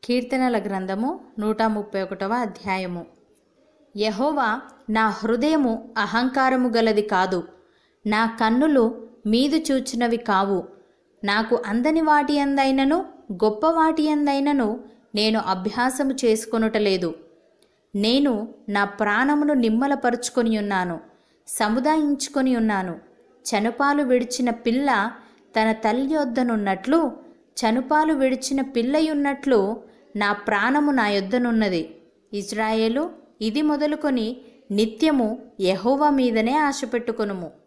కీర్తనల గ్రంథము నూట ముప్పై ఒకటవ అధ్యాయము యహోవా నా హృదయము అహంకారము గలది కాదు నా కన్నులు మీదు చూచినవి కావు నాకు అందని వాటి అందైనను గొప్ప వాటి అందైనను నేను అభ్యాసము చేసుకొనుటలేదు నేను నా ప్రాణమును నిమ్మలపరుచుకొని ఉన్నాను సముదాయించుకొని ఉన్నాను చనుపాలు విడిచిన పిల్ల తన తల్లి యొద్దనున్నట్లు చనుపాలు విడిచిన పిల్లయున్నట్లు నా ప్రాణము నా యొద్దనున్నది ఇజ్రాయేలు ఇది మొదలుకొని నిత్యము యెహోవా మీదనే ఆశ పెట్టుకొనుము